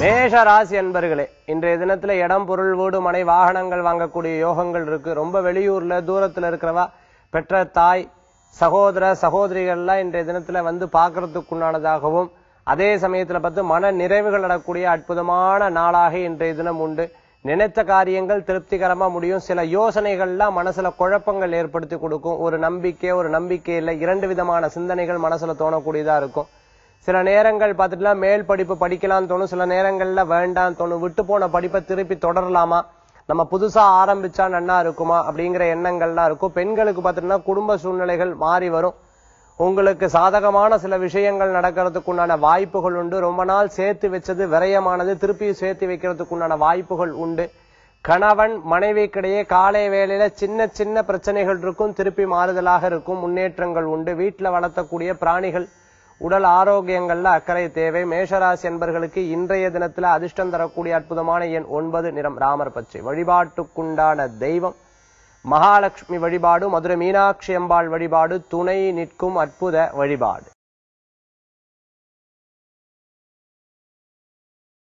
மேஷ ராசி அன்பர்களே இன்றைய தினத்துல இடம் பொருள் வீடு மனை வாகனங்கள் வாங்கக்கூடிய யோகங்கள் இருக்கு ரொம்ப வெளியூர்ல தூரத்துல இருக்கிறவா பெற்ற தாய் சகோதர சகோதரிகள்லாம் இன்றைய தினத்துல வந்து பார்க்கறதுக்குண்டானதாகவும் அதே சமயத்துல பார்த்து மன நிறைவுகள் அடக்கூடிய அற்புதமான நாளாக இன்றைய தினம் உண்டு நினைத்த காரியங்கள் திருப்திகரமா முடியும் சில யோசனைகள்லாம் மனசுல குழப்பங்கள் ஏற்படுத்தி கொடுக்கும் ஒரு நம்பிக்கை ஒரு நம்பிக்கை இல்லை இரண்டு விதமான சிந்தனைகள் மனசுல தோணக்கூடியதா இருக்கும் சில நேரங்கள் பார்த்துட்டுலாம் மேல் படிப்பு படிக்கலாம்னு தோணும் சில நேரங்கள்ல வேண்டாம் தோணும் விட்டு போன படிப்பை திருப்பி தொடரலாமா நம்ம புதுசா ஆரம்பிச்சா நன்னா இருக்குமா அப்படிங்கிற எண்ணங்கள்லாம் இருக்கும் பெண்களுக்கு பார்த்துட்டுனா குடும்ப சூழ்நிலைகள் மாறி வரும் உங்களுக்கு சாதகமான சில விஷயங்கள் நடக்கிறதுக்கு உண்டான வாய்ப்புகள் உண்டு ரொம்ப நாள் சேர்த்து வச்சது விரயமானது திருப்பி சேர்த்து வைக்கிறதுக்கு உண்டான வாய்ப்புகள் உண்டு கணவன் மனைவிக்கிடையே காலை வேளையில சின்ன சின்ன பிரச்சனைகள் இருக்கும் திருப்பி மாறுதலாக இருக்கும் முன்னேற்றங்கள் உண்டு வீட்டுல வளர்த்தக்கூடிய பிராணிகள் உடல் ஆரோக்கியங்கள்ல அக்கறை தேவை மேஷராசி என்பர்களுக்கு இன்றைய தினத்துல அதிர்ஷ்டம் தரக்கூடிய அற்புதமான எண் ஒன்பது நிறம் ராமர் பச்சை வழிபாட்டுக்குண்டான தெய்வம் மகாலட்சுமி வழிபாடு மதுரை மீனாட்சி அம்பாள் வழிபாடு துணை நிற்கும் அற்புத வழிபாடு